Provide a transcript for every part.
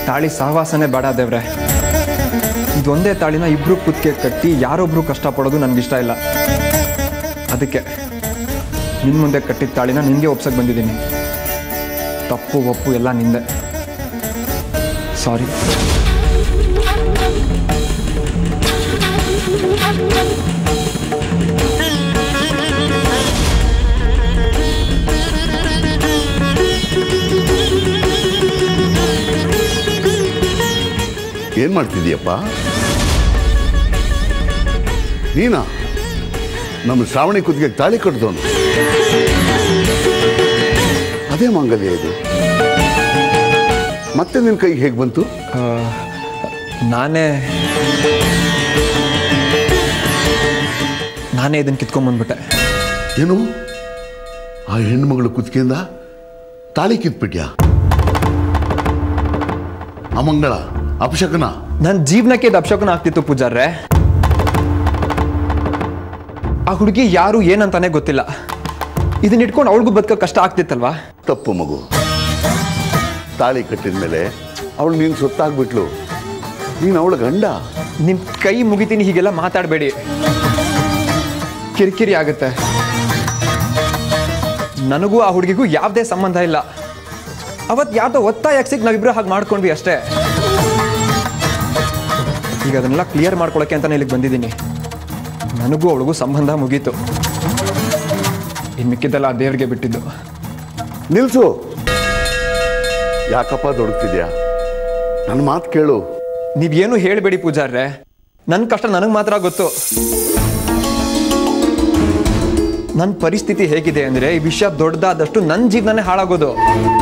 ತಾಳಿ ಸಹವಾಸನೇ ಬೇಡ ದೇವ್ರೆ ಇದೊಂದೇ ತಾಳಿನ ಇಬ್ರು ಕುತ್ತಿಗೆ ಕಟ್ಟಿ ಯಾರೊಬ್ರು ಕಷ್ಟಪಡೋದು ನನಗಿಷ್ಟ ಇಲ್ಲ ಅದಕ್ಕೆ ನಿನ್ನ ಮುಂದೆ ಕಟ್ಟಿದ ತಾಳಿನ ನಿನಗೆ ಒಪ್ಸಕ್ಕೆ ಬಂದಿದ್ದೀನಿ ತಪ್ಪು ಒಪ್ಪು ಎಲ್ಲ ನಿಂದೆ ಸಾರಿ ಏನ್ ಮಾಡ್ತಿದೀಯಪ್ಪ ನೀನಾ ನಮ್ಮ ಶ್ರಾವಣಿ ಕುತ್ತಿಗೆ ತಾಳಿ ಕಟ್ಟಿದವನು ಅದೇ ಮಾಂಗಲ್ಯ ಇದು ಮತ್ತೆ ನಿನ್ನ ಕೈಗೆ ಹೇಗೆ ಬಂತು ಆ, ನಾನೇ ನಾನೇ ಇದನ್ನು ಕಿತ್ಕೊಂಬಂದ್ಬಿಟ್ಟೆ ಏನು ಆ ಹೆಣ್ಮಗಳ ಕುತ್ತಿಗೆಯಿಂದ ತಾಳಿ ಕಿತ್ಬಿಟ್ಯಾ ಅಮಂಗಳ ಅಪಶಕನ ನನ್ನ ಜೀವನಕ್ಕೆ ಇದು ಅಪಶಕನ ಆಗ್ತಿತ್ತು ಪೂಜಾರ್ರೆ ಆ ಹುಡುಗಿ ಯಾರು ಏನಂತಾನೆ ಗೊತ್ತಿಲ್ಲ ಇದನ್ನ ಇಟ್ಕೊಂಡು ಅವಳಿಗೂ ಬದುಕ ಕಷ್ಟ ಆಗ್ತಿತ್ತಲ್ವಾ ತಪ್ಪು ಮಗು ತಾಳಿ ಕಟ್ಟಿದ ಮೇಲೆ ಅವಳು ನೀನು ಸೊತ್ತಾಗ್ಬಿಟ್ಲು ನೀನು ಅವಳ ಗಂಡ ನಿಮ್ ಕೈ ಮುಗಿತೀನಿ ಹೀಗೆಲ್ಲ ಮಾತಾಡಬೇಡಿ ಕಿರಿಕಿರಿ ಆಗುತ್ತೆ ನನಗೂ ಆ ಹುಡುಗಿಗೂ ಯಾವುದೇ ಸಂಬಂಧ ಇಲ್ಲ ಅವತ್ತು ಯಾವ್ದೋ ಒತ್ತಾಯ ಸಿಗ್ ನಾವಿಬ್ರು ಹಾಗೆ ಮಾಡ್ಕೊಂಡ್ವಿ ಅಷ್ಟೇ ಈಗ ಅದನ್ನೆಲ್ಲ ಕ್ಲಿಯರ್ ಮಾಡ್ಕೊಳಕ್ಕೆ ಅಂತಾನೆ ಇಲ್ಲಿಗೆ ಬಂದಿದ್ದೀನಿ ನನಗೂ ಅವಳಿಗೂ ಸಂಬಂಧ ಮುಗೀತು ಇನ್ನು ಮಿಕ್ಕಿದ್ದೆಲ್ಲ ಆ ದೇವ್ರಿಗೆ ಬಿಟ್ಟಿದ್ದು ನಿಲ್ಸು ಯಾಕಪ್ಪ ದೊಡಗ್ತಿದ್ಯಾ ನನ್ನ ಮಾತು ಕೇಳು ನೀವೇನು ಹೇಳಬೇಡಿ ಪೂಜಾರ್ರೆ ನನ್ನ ಕಷ್ಟ ನನಗೆ ಮಾತ್ರ ಗೊತ್ತು ನನ್ನ ಪರಿಸ್ಥಿತಿ ಹೇಗಿದೆ ಅಂದರೆ ಈ ವಿಷಯ ದೊಡ್ಡದಾದಷ್ಟು ನನ್ನ ಜೀವನನೇ ಹಾಳಾಗೋದು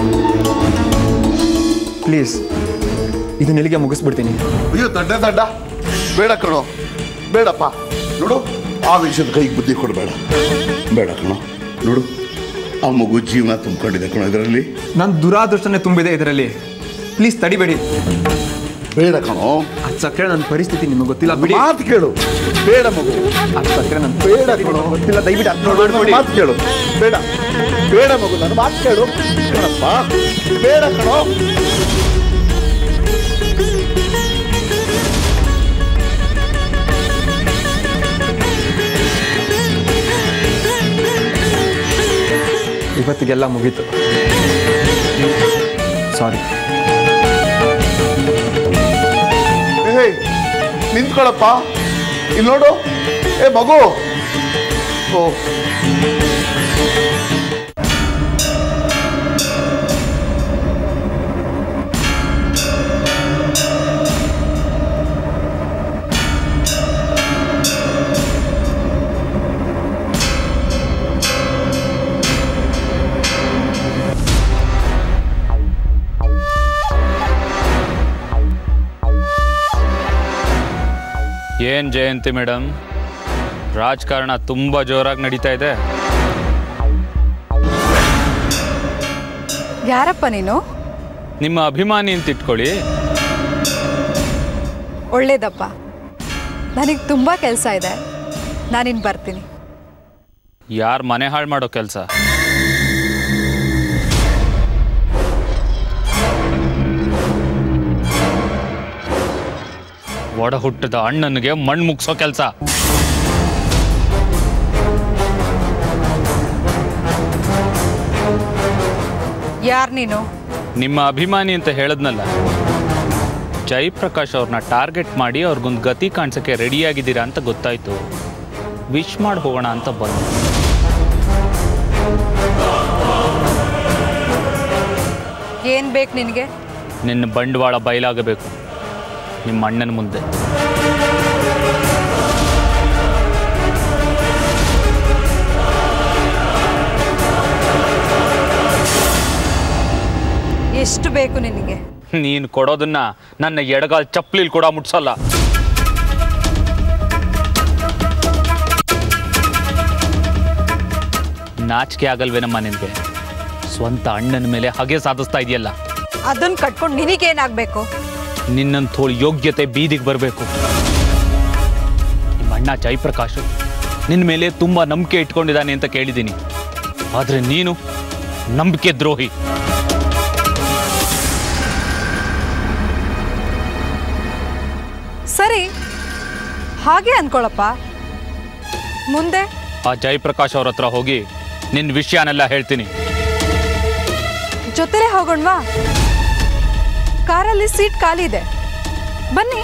ಪ್ಲೀಸ್ ಇದನ್ನ ಇಲ್ಲಿಗೆ ಮುಗಿಸ್ಬಿಡ್ತೀನಿ ಅಯ್ಯೋ ದಡ್ಡ ದಡ್ಡ ಬೇಡ ಕಣೋ ಬೇಡಪ್ಪ ನೋಡು ಆ ವಿಷಯದ ಕೈಗೆ ಬುದ್ಧಿ ಕೊಡಬೇಡ ಬೇಡ ಕಣೋ ನೋಡು ಆ ಮಗು ಜೀವನ ತುಂಬಿಕೊಂಡಿದೆ ಕಣೋ ಇದರಲ್ಲಿ ನನ್ನ ದುರಾದೃಷ್ಟನೇ ತುಂಬಿದೆ ಇದರಲ್ಲಿ ಪ್ಲೀಸ್ ತಡಿಬೇಡಿ ಬೇಡ ಕಣೋ ಅದು ಸಕ್ಕರೆ ನನ್ನ ಪರಿಸ್ಥಿತಿ ನಿಮಗೆ ಗೊತ್ತಿಲ್ಲ ಬಿಡಿ ಮಾತು ಕೇಳು ಬೇಡ ಮಗು ಅದು ಸಕ್ಕರೆ ನನ್ನ ಬೇಡ ಕಣೋ ಗೊತ್ತಿಲ್ಲ ದಯವಿಟ್ಟು ಅರ್ಥ ನೋಡು, ನನ್ನ ಮಾಡ್ಕೊಳ್ಳಿ ಮಾತು ಕೇಳು ಬೇಡ ಬೇಡ ಮಗು ನನ್ನ ಮಾತು ಕೇಳು ಕಣಪ್ಪ ಬೇಡ ಕಣೋ ಇವತ್ತಿಗೆಲ್ಲ ಮುಗೀತು ಸಾರಿ ಏಯ್ ನಿಂತ್ಕೊಳಪ್ಪ ಇಲ್ಲಿ ನೋಡು ಏ ಮಗು ಓ ಏನು ಜಯಂತಿ ಮೇಡಮ್ ರಾಜಕಾರಣ ತುಂಬ ಜೋರಾಗಿ ನಡೀತಾ ಇದೆ ಯಾರಪ್ಪ ನೀನು ನಿಮ್ಮ ಅಭಿಮಾನಿ ಅಂತ ಇಟ್ಕೊಳ್ಳಿ ಒಳ್ಳೇದಪ್ಪ ನನಗೆ ತುಂಬ ಕೆಲಸ ಇದೆ ನಾನಿನ್ನು ಬರ್ತೀನಿ ಯಾರು ಮನೆ ಹಾಳು ಮಾಡೋ ಕೆಲಸ ಒಡ ಹುಟ್ಟದ ಅಣ್ಣನಿಗೆ ಮಣ್ಣು ಮುಗ್ಸೋ ಕೆಲಸ ಯಾರು ನೀನು ನಿಮ್ಮ ಅಭಿಮಾನಿ ಅಂತ ಹೇಳದ್ನಲ್ಲ ಜಯಪ್ರಕಾಶ್ ಅವ್ರನ್ನ ಟಾರ್ಗೆಟ್ ಮಾಡಿ ಅವ್ರಿಗೊಂದು ಗತಿ ಕಾಣಿಸೋಕ್ಕೆ ರೆಡಿಯಾಗಿದ್ದೀರಾ ಅಂತ ಗೊತ್ತಾಯ್ತು ವಿಶ್ ಮಾಡಿ ಹೋಗೋಣ ಅಂತ ಬಂದು ಏನು ಬೇಕು ನಿನಗೆ ನಿನ್ನ ಬಂಡವಾಳ ಬಯಲಾಗಬೇಕು ನಿಮ್ಮ ಅಣ್ಣನ ಮುಂದೆ ಎಷ್ಟು ಬೇಕು ನಿನಗೆ ನೀನು ಕೊಡೋದನ್ನ ನನ್ನ ಎಡಗಾಲ್ ಚಪ್ಪಲಿಲ್ ಕೂಡ ಮುಟ್ಸಲ್ಲ ನಾಚಿಕೆ ಆಗಲ್ವೇನಮ್ಮ ನಿನಗೆ ಸ್ವಂತ ಅಣ್ಣನ ಮೇಲೆ ಹಾಗೆ ಸಾಧಿಸ್ತಾ ಇದೆಯಲ್ಲ ಅದನ್ನ ಕಟ್ಕೊಂಡು ನಿನಗೇನಾಗಬೇಕು ನಿನ್ನಂಥೋಳ್ ಯೋಗ್ಯತೆ ಬೀದಿಗೆ ಬರಬೇಕು ನಿಮ್ಮ ಅಣ್ಣ ಜಯಪ್ರಕಾಶ್ ನಿನ್ನ ಮೇಲೆ ತುಂಬ ನಂಬಿಕೆ ಇಟ್ಕೊಂಡಿದ್ದಾನೆ ಅಂತ ಕೇಳಿದ್ದೀನಿ ಆದರೆ ನೀನು ನಂಬಿಕೆ ದ್ರೋಹಿ ಹಾಗೆ ಅನ್ಕೊಳಪ್ಪ ಮುಂದೆ ಆ ಜಯಪ್ರಕಾಶ್ ಅವ್ರ ಹತ್ರ ಹೋಗಿ ನಿನ್ನ ವಿಷಯನೆಲ್ಲ ಹೇಳ್ತೀನಿ ಜೊತೆಲೇ ಹೋಗೋಣವಾ ಕಾರಲ್ಲಿ ಸೀಟ್ ಖಾಲಿ ಇದೆ ಬನ್ನಿ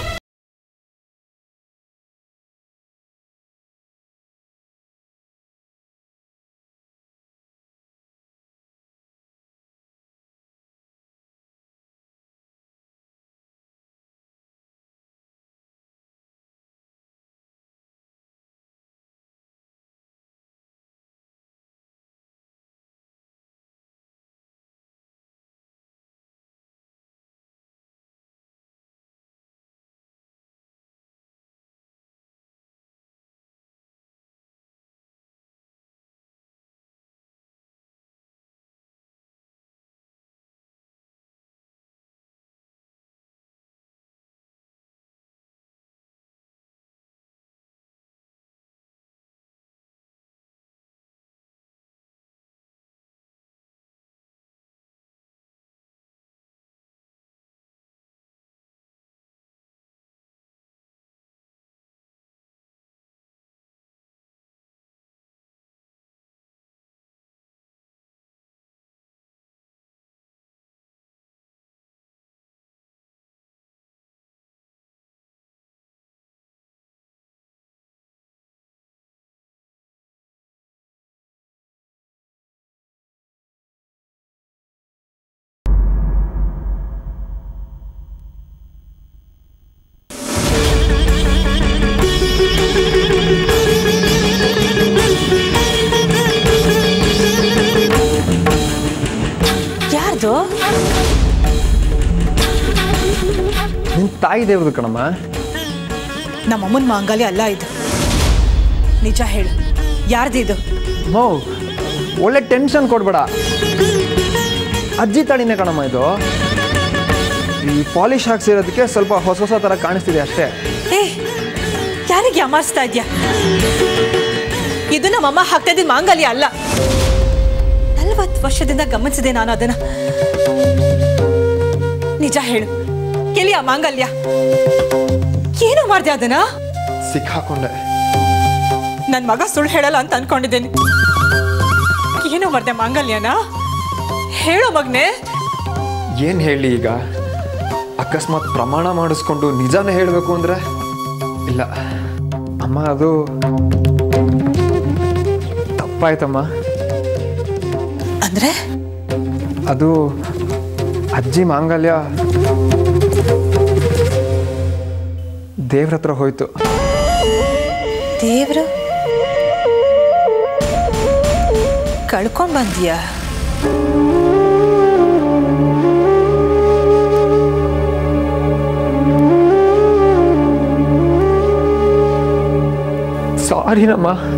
ಯಾರ್ದು ನಿನ್ನ ತಾಯಿ ದೇವ್ರದು ಕಣಮ್ಮ ನಮ್ಮಮ್ಮನ ಮಾಂಗಲ್ಯ ಅಲ್ಲ ಇದು ನಿಜ ಹೇಳು ಯಾರ್ದಿದು ಮೋ ಒಳ್ಳೆ ಟೆನ್ಷನ್ ಕೊಡ್ಬೇಡ ಅಜ್ಜಿ ತಾಳಿನೇ ಕಣಮ್ಮ ಇದು ಈ ಪಾಲಿಶ್ ಹಾಕ್ಸಿರೋದಕ್ಕೆ ಸ್ವಲ್ಪ ಹೊಸ ಹೊಸ ಥರ ಕಾಣಿಸ್ತಿದೆ ಅಷ್ಟೇ ಏ ಯಾರಿಗೆ ಯಾಮಾರಿಸ್ತಾ ಇದ್ಯಾ ಇದು ನಮ್ಮಮ್ಮ ಹಾಕ್ತಾ ಇದ್ದ ಮಾಂಗಲ್ಯ ಅಲ್ಲ ನಲ್ವತ್ತು ವರ್ಷದಿಂದ ಗಮನಿಸಿದೆ ನಾನು ಅದನ್ನ ನಿಜ ಹೇಳು ಎಲ್ಲಿ ಆ ಮಾಂಗಲ್ಯ ಏನು ಮಾಡ್ದೆ ಅದನ್ನ ಸಿಕ್ಕಾಕೊಂಡೆ ನನ್ನ ಮಗ ಸುಳ್ಳು ಹೇಳಲ್ಲ ಅಂತ ಅನ್ಕೊಂಡಿದ್ದೇನೆ ಏನು ಮಾಡ್ದೆ ಮಾಂಗಲ್ಯನ ಹೇಳೋ ಮಗ್ನೆ ಏನು ಹೇಳಿ ಈಗ ಅಕಸ್ಮಾತ್ ಪ್ರಮಾಣ ಮಾಡಿಸ್ಕೊಂಡು ನಿಜಾನೇ ಹೇಳಬೇಕು ಅಂದರೆ ಇಲ್ಲ ಅಮ್ಮ ಅದು ತಪ್ಪಾಯ್ತಮ್ಮ ಅಂದ್ರೆ ಅದು ಅಜ್ಜಿ ಮಾಂಗಲ್ಯ ದೇವ್ರ ಹತ್ರ ಹೋಯ್ತು ದೇವ್ರು ಕಳ್ಕೊಂಡ್ ಬಂದ್ಯಾ ಸಾರಿನಮ್ಮ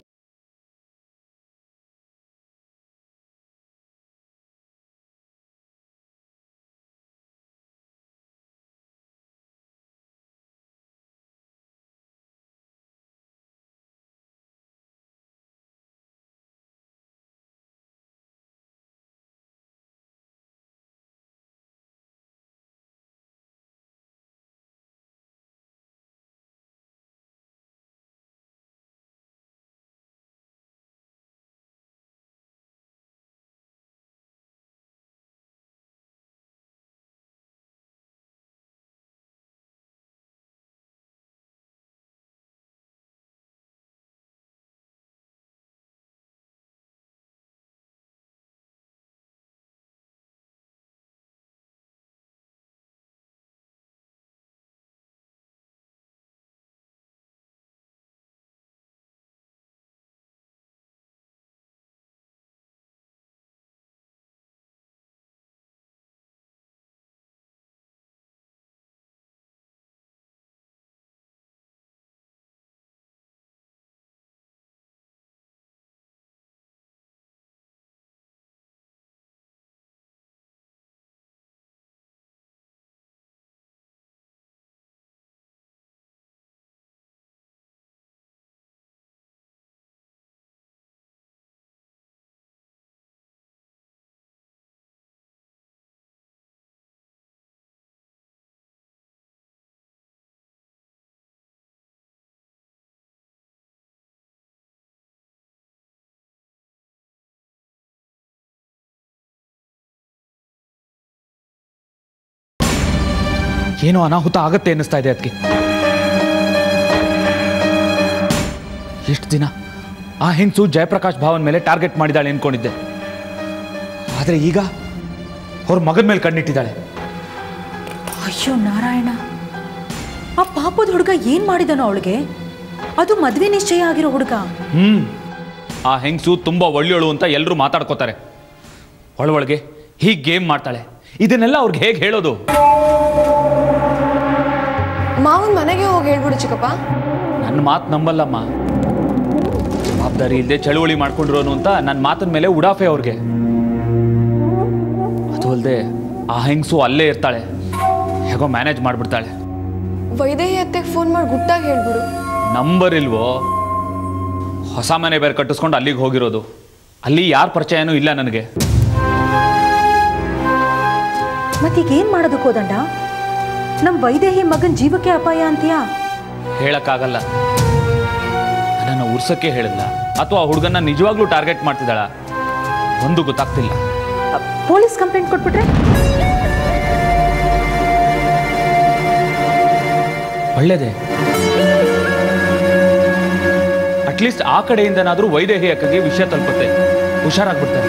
ಏನೋ ಅನಾಹುತ ಆಗತ್ತೆ ಅನ್ನಿಸ್ತಾ ಇದೆ ಅದಕ್ಕೆ ಎಷ್ಟು ದಿನ ಆ ಹೆಂಗಸು ಜಯಪ್ರಕಾಶ್ ಭಾವನ್ ಮೇಲೆ ಟಾರ್ಗೆಟ್ ಮಾಡಿದಾಳೆ ಅನ್ಕೊಂಡಿದ್ದೆ ಆದರೆ ಈಗ ಅವ್ರ ಮಗನ ಮೇಲೆ ಕಣ್ಣಿಟ್ಟಿದ್ದಾಳೆ ಅಯ್ಯೋ ನಾರಾಯಣ ಆ ಪಾಪದ ಹುಡುಗ ಏನ್ ಮಾಡಿದನೋ ಅವಳಿಗೆ ಅದು ಮದ್ವೆ ನಿಶ್ಚಯ ಆಗಿರೋ ಹುಡುಗ ಹ್ಮ್ ಆ ಹೆಂಗಸು ತುಂಬಾ ಒಳ್ಳೆಯವಳು ಅಂತ ಎಲ್ಲರೂ ಮಾತಾಡ್ಕೋತಾರೆ ಒಳೊಳಗೆ ಹೀಗೆ ಗೇಮ್ ಮಾಡ್ತಾಳೆ ಇದನ್ನೆಲ್ಲ ಅವ್ರಿಗೆ ಹೇಗೆ ಹೇಳೋದು ಮಾವನ್ ಮನೆಗೆ ಹೋಗಿ ಹೇಳ್ಬಿಡು ಚಿಕ್ಕಪ್ಪ ನನ್ನ ಮಾತು ನಂಬಲ್ಲಮ್ಮ ಜವಾಬ್ದಾರಿ ಇಲ್ಲದೆ ಚಳುವಳಿ ಮಾಡ್ಕೊಂಡಿರೋನು ಅಂತ ನನ್ನ ಮಾತಿನ ಮೇಲೆ ಉಡಾಫೆ ಅವ್ರಿಗೆ ಅದು ಅಲ್ಲದೆ ಆ ಹೆಂಗಸು ಅಲ್ಲೇ ಇರ್ತಾಳೆ ಹೇಗೋ ಮ್ಯಾನೇಜ್ ಮಾಡಿಬಿಡ್ತಾಳೆ ವೈದೇಹಿ ಅತ್ತೆಗೆ ಫೋನ್ ಮಾಡಿ ಗುಟ್ಟಾಗಿ ಹೇಳ್ಬಿಡು ನಂಬರ್ ಇಲ್ವೋ ಹೊಸ ಮನೆ ಬೇರೆ ಕಟ್ಟಿಸ್ಕೊಂಡು ಅಲ್ಲಿಗೆ ಹೋಗಿರೋದು ಅಲ್ಲಿ ಯಾರ ಪರಿಚಯನೂ ಇಲ್ಲ ನನಗೆ ಮತ್ತೀಗ ಏನ್ ಮಾಡೋದಕ್ಕೋ ದಂಡ ನಮ್ ವೈದೇಹಿ ಮಗನ್ ಜೀವಕ್ಕೆ ಅಪಾಯ ಅಂತೀಯಾ ಹೇಳಕ್ಕಾಗಲ್ಲ ನನ್ನನ್ನು ಉರ್ಸಕ್ಕೆ ಹೇಳಿಲ್ಲ ಅಥವಾ ಆ ಹುಡುಗನ್ನ ನಿಜವಾಗ್ಲೂ ಟಾರ್ಗೆಟ್ ಮಾಡ್ತಿದ್ದಾಳ ಒಂದು ಗೊತ್ತಾಗ್ತಿಲ್ಲ ಅ, ಪೊಲೀಸ್ ಕಂಪ್ಲೇಂಟ್ ಕೊಟ್ಬಿಟ್ರೆ ಒಳ್ಳೇದೇ ಅಟ್ಲೀಸ್ಟ್ ಆ ಕಡೆಯಿಂದನಾದ್ರೂ ವೈದೇಹಿ ಅಕ್ಕಗೆ ವಿಷಯ ತಲುಪುತ್ತೆ ಹುಷಾರಾಗ್ಬಿಡ್ತಾರೆ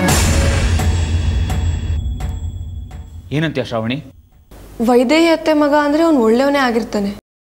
ಏನಂತೀಯ ಶ್ರಾವಣಿ ವೈದೇಹಿ ಅತ್ತೆ ಮಗ ಅಂದ್ರೆ ಅವ್ನು ಒಳ್ಳೆಯವನೇ ಆಗಿರ್ತಾನೆ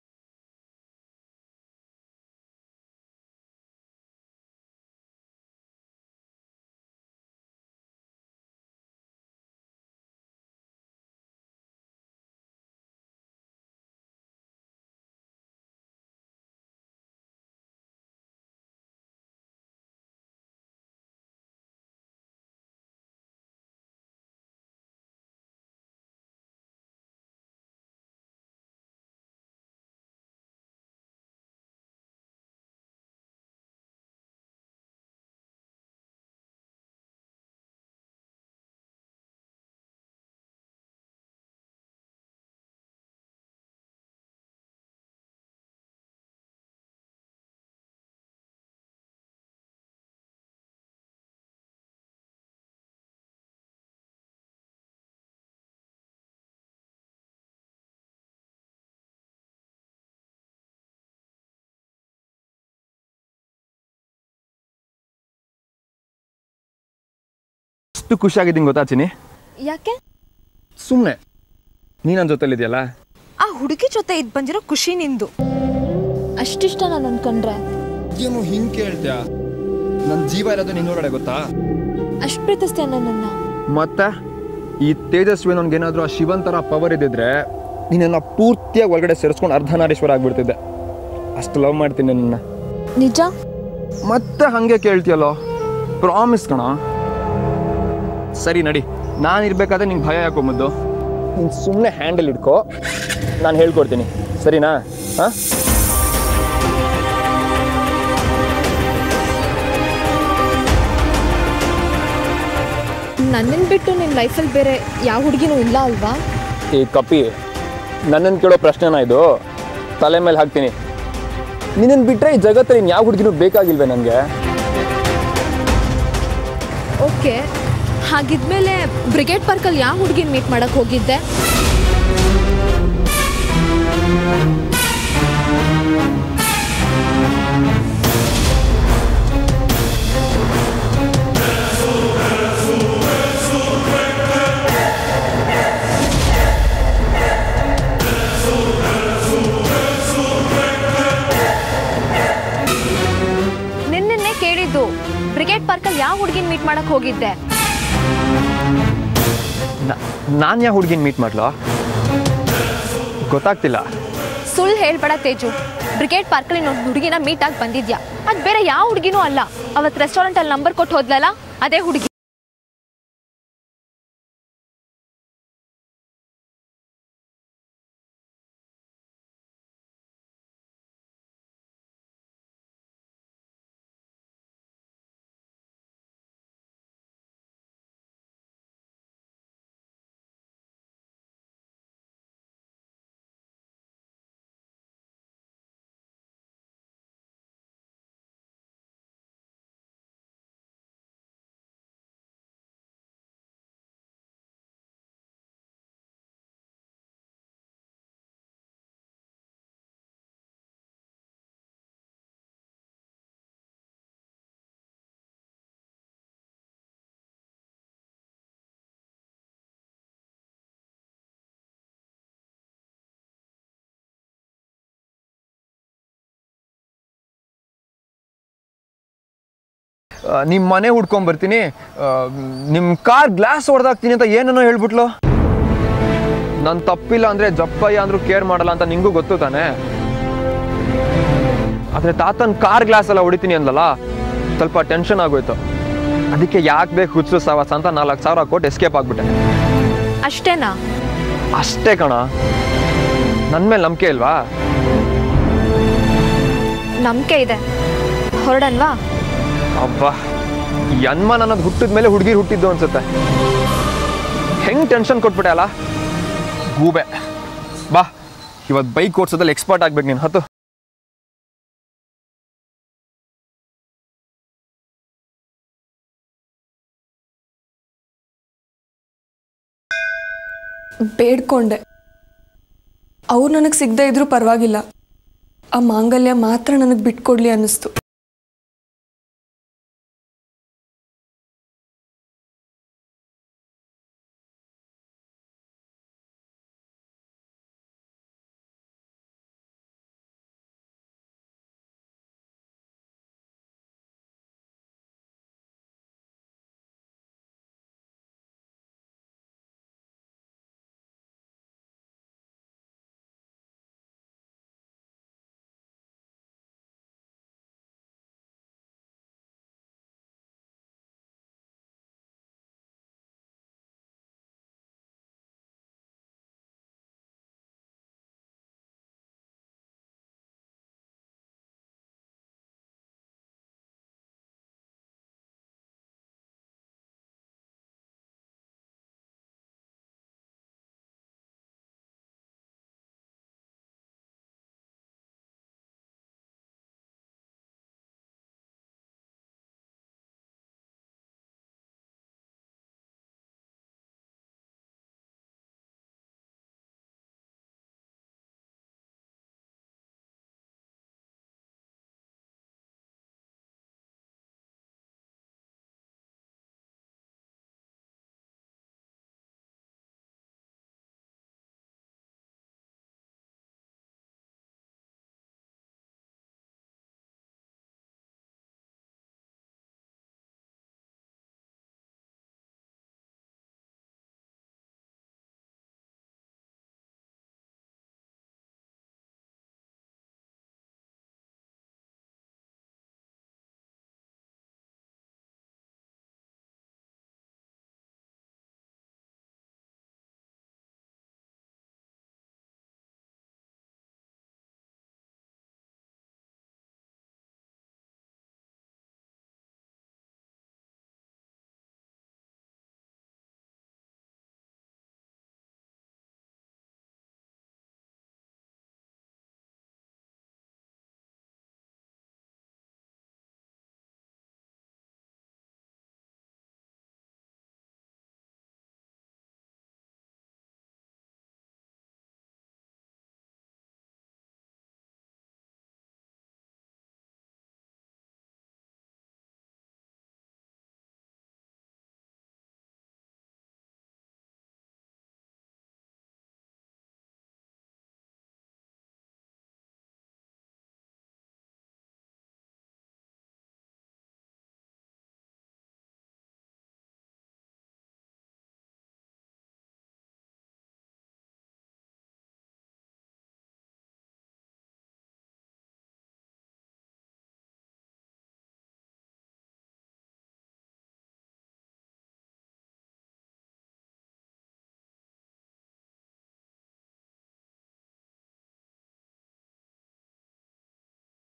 ಎಷ್ಟು ಖುಷಿಯಾಗಿದ್ದೀನಿ ಗೊತ್ತಾ ಚಿನಿ ಯಾಕೆ ಸುಮ್ಮನೆ ನೀ ನನ್ನ ಜೊತೆಲಿದೆಯಲ್ಲ ಆ ಹುಡುಗಿ ಜೊತೆ ಇದ್ ಬಂದಿರೋ ಖುಷಿ ನಿಂದು ಅಷ್ಟಿಷ್ಟ ನಾನು ಅನ್ಕೊಂಡ್ರೆ ಏನು ಹಿಂಗೆ ಕೇಳ್ತ್ಯಾ ನನ್ನ ಜೀವ ಇರೋದು ನಿನ್ನೊಳಗಡೆ ಗೊತ್ತಾ ಅಷ್ಟು ಪ್ರೀತಿಸ್ತೀಯ ನನ್ನನ್ನು ಮತ್ತೆ ಈ ತೇಜಸ್ವಿ ಏನಾದರೂ ಆ ಶಿವನ್ ಥರ ಪವರ್ ಇದ್ದಿದ್ರೆ ನೀನನ್ನ ಪೂರ್ತಿಯಾಗಿ ಒಳಗಡೆ ಸೇರಿಸ್ಕೊಂಡು ಅರ್ಧನಾರೀಶ್ವರ ಆಗ್ಬಿಡ್ತಿದ್ದೆ ಅಷ್ಟು ಲವ್ ಮಾಡ್ತೀನಿ ನಿನ್ನ ನಿಜ ಮತ್ತೆ ಹಾಗೆ ಕೇಳ್ತೀಯಲ್ಲೋ ಪ್ರಾಮಿಸ್ ಕಣ ಸರಿ ನಡಿ ನಾನು ಇರ್ಬೇಕಾದ್ರೆ ನಿಂಗೆ ಭಯ ಯಾಕೊಂಬದ್ದು ನೀನು ಸುಮ್ಮನೆ ಹ್ಯಾಂಡಲ್ ಇಟ್ಕೋ ನಾನು ಹೇಳ್ಕೊಡ್ತೀನಿ ಸರಿನಾ ಹಾಂ ನನ್ನನ್ನು ಬಿಟ್ಟು ನಿನ್ನ ಲೈಫಲ್ಲಿ ಬೇರೆ ಯಾವ ಹುಡುಗಿನೂ ಇಲ್ಲ ಅಲ್ವಾ ಈ ಕಪ್ಪಿ ನನ್ನನ್ನು ಕೇಳೋ ಪ್ರಶ್ನೆನ ಇದು ತಲೆ ಮೇಲೆ ಹಾಕ್ತೀನಿ ನಿನ್ನನ್ನು ಬಿಟ್ಟರೆ ಈ ಜಗತ್ತಲ್ಲಿ ಇನ್ನು ಯಾವ ಹುಡುಗಿನೂ ಬೇಕಾಗಿಲ್ವೇ ನನಗೆ ಓಕೆ ಹಾಗಿದ್ಮೇಲೆ ಬ್ರಿಗೇಡ್ ಪಾರ್ಕಲ್ಲಿ ಯಾವ ಹುಡುಗಿನ ಮೀಟ್ ಮಾಡಕ್ಕೆ ಹೋಗಿದ್ದೆ ನಿನ್ನೆ ಕೇಳಿದ್ದು ಬ್ರಿಗೇಡ್ ಪಾರ್ಕಲ್ಲಿ ಯಾವ ಹುಡುಗಿನ ಮೀಟ್ ಮಾಡಕ್ ಹೋಗಿದ್ದೆ ನಾನು ಯಾವ ಹುಡುಗಿನ ಮೀಟ್ ಮಾಡ್ಲೋ ಗೊತ್ತಾಗ್ತಿಲ್ಲ ಸುಳ್ಳು ಹೇಳ್ಬೇಡ ತೇಜು ಬ್ರಿಗೇಡ್ ಪಾರ್ಕಲ್ಲಿ ಇನ್ನೊಂದು ಹುಡುಗಿನ ಮೀಟ್ ಆಗಿ ಬಂದಿದ್ಯಾ ಅದು ಬೇರೆ ಯಾವ ಹುಡುಗಿನೂ ಅಲ್ಲ ಅವತ್ತು ರೆಸ್ಟೋರೆಂಟಲ್ಲಿ ನಂಬರ್ ಕೊಟ್ಟು ಹೋದ್ಲಲ್ಲ ಅದೇ ಹುಡುಗಿ ನಿಮ್ಮ ಮನೆ ಹುಡ್ಕೊಂಬರ್ತೀನಿ ನಿಮ್ಮ ಕಾರ್ ಗ್ಲಾಸ್ ಹೊಡೆದಾಕ್ತೀನಿ ಅಂತ ಏನನ್ನೋ ಹೇಳ್ಬಿಟ್ಲು ನಾನು ತಪ್ಪಿಲ್ಲ ಅಂದರೆ ಜಪ್ಪಯ್ಯ ಅಂದರೂ ಕೇರ್ ಮಾಡಲ್ಲ ಅಂತ ನಿಂಗೂ ಗೊತ್ತು ತಾನೆ ಆದರೆ ತಾತನ ಕಾರ್ ಗ್ಲಾಸ್ ಎಲ್ಲ ಹೊಡಿತೀನಿ ಅಂದಲ್ಲ ಸ್ವಲ್ಪ ಟೆನ್ಷನ್ ಆಗೋಯ್ತು ಅದಕ್ಕೆ ಯಾಕೆ ಬೇಕು ಹುಚ್ಚು ಸವಾಸ ಅಂತ ನಾಲ್ಕು ಸಾವಿರ ಕೊಟ್ಟು ಎಸ್ಕೇಪ್ ಆಗ್ಬಿಟ್ಟೆ ಅಷ್ಟೇನಾ ಅಷ್ಟೇ ಕಣ ನನ್ನ ಮೇಲೆ ನಂಬಿಕೆ ಇಲ್ವಾ ನಂಬಿಕೆ ಇದೆ ಹೊರಡನ್ವಾ ಅಬ್ಬಾ ಈ ಅನ್ಮಾನ್ ಅನ್ನೋದು ಹುಟ್ಟಿದ ಮೇಲೆ ಹುಡುಗಿರು ಹುಟ್ಟಿದ್ದು ಅನ್ಸುತ್ತೆ ಹೆಂಗ್ ಟೆನ್ಷನ್ ಕೊಟ್ಬಿಟ್ಟೆ ಅಲ್ಲ ಗೂಬೆ ಬಾ ಇವತ್ತು ಬೈಕ್ ಓಡಿಸೋದ್ರಲ್ಲಿ ಎಕ್ಸ್ಪರ್ಟ್ ಆಗ್ಬೇಕು ನೀನು ಹತ್ತು ಬೇಡ್ಕೊಂಡೆ ಅವ್ರು ನನಗೆ ಸಿಗದೆ ಇದ್ರೂ ಪರವಾಗಿಲ್ಲ ಆ ಮಾಂಗಲ್ಯ ಮಾತ್ರ ನನಗೆ ಬಿಟ್ಕೊಡ್ಲಿ ಅನ್ನಿಸ್ತು